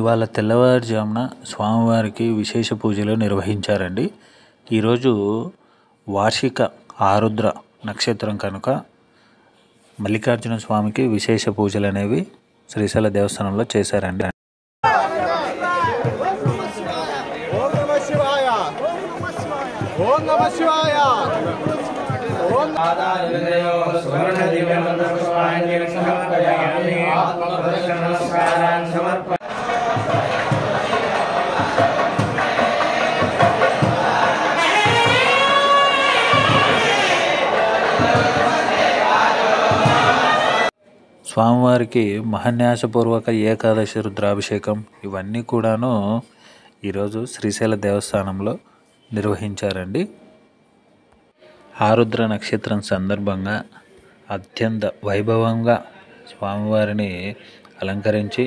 ఇవాళ తెల్లవారుజామున స్వామివారికి విశేష పూజలు నిర్వహించారండి ఈరోజు వార్షిక ఆరుద్ర నక్షత్రం కనుక మల్లికార్జున స్వామికి విశేష పూజలు అనేవి శ్రీశైల దేవస్థానంలో చేశారండి ఓం నమ శివాయ ఓం నమ శివాయ ఓం స్వామివారికి మహాన్యాసపూర్వక ఏకాదశి రుద్రాభిషేకం ఇవన్నీ కూడాను ఈరోజు శ్రీశైల దేవస్థానంలో నిర్వహించారండి ఆరుద్ర నక్షత్రం సందర్భంగా అత్యంత వైభవంగా స్వామివారిని అలంకరించి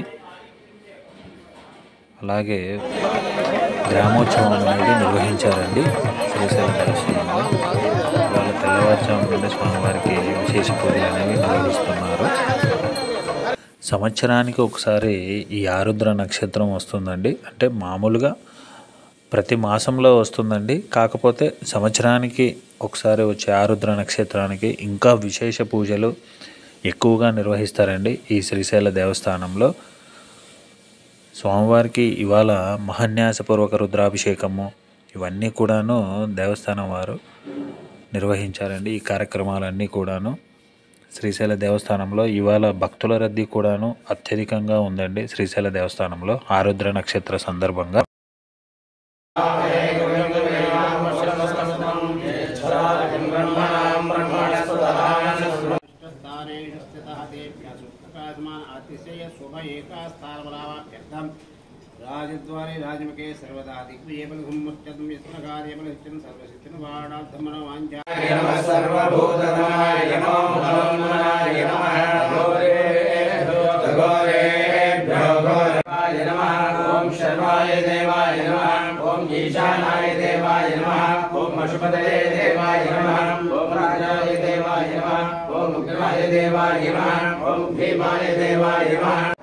అలాగే గ్రామోత్సవం అనేది నిర్వహించారండి శ్రీశైలం దేవస్థానంలో వాళ్ళ తెల్లవారుజాము నుండి స్వామివారికి విశేష పూజలు అనేవి నిర్వహిస్తున్నారు సంవత్సరానికి ఒకసారి ఈ ఆరుద్ర నక్షత్రం వస్తుందండి అంటే మామూలుగా ప్రతి మాసంలో వస్తుందండి కాకపోతే సంవత్సరానికి ఒకసారి వచ్చే ఆరుద్ర నక్షత్రానికి ఇంకా విశేష పూజలు ఎక్కువగా నిర్వహిస్తారండి ఈ శ్రీశైల దేవస్థానంలో స్వామివారికి ఇవాళ మహాన్యాసపూర్వక రుద్రాభిషేకము ఇవన్నీ కూడాను దేవస్థానం వారు నిర్వహించారండి ఈ కార్యక్రమాలన్నీ కూడాను శ్రీశైల దేవస్థానంలో ఇవాళ భక్తుల రద్దీ కూడాను అత్యధికంగా ఉందండి శ్రీశైల దేవస్థానంలో ఆరుద్ర నక్షత్ర సందర్భంగా स्थानेषु स्थितः तेभ्यः सुप्रकाशमान् अतिशय शुभ एकास्थानबलावाप्यर्थम् राजद्वारे राजमुखे सर्वदा दिग्विजयबलसम्मुच्यतं यत्नकार्यबलसित्यं सर्वसिद्धिर्वाणाद्धमनवाञ्छा ఓం శర్వాయ దేవాయ నమ ఓం ఈశానాయ దేవాయ నమ ఓం పశుపతయే దేవాయ నమ ఓం రాజాయ దేవాయ నమ ఓం ఉగ్రాయ దేవాయ నమ ఓం భీమాయ దేవాయ నమ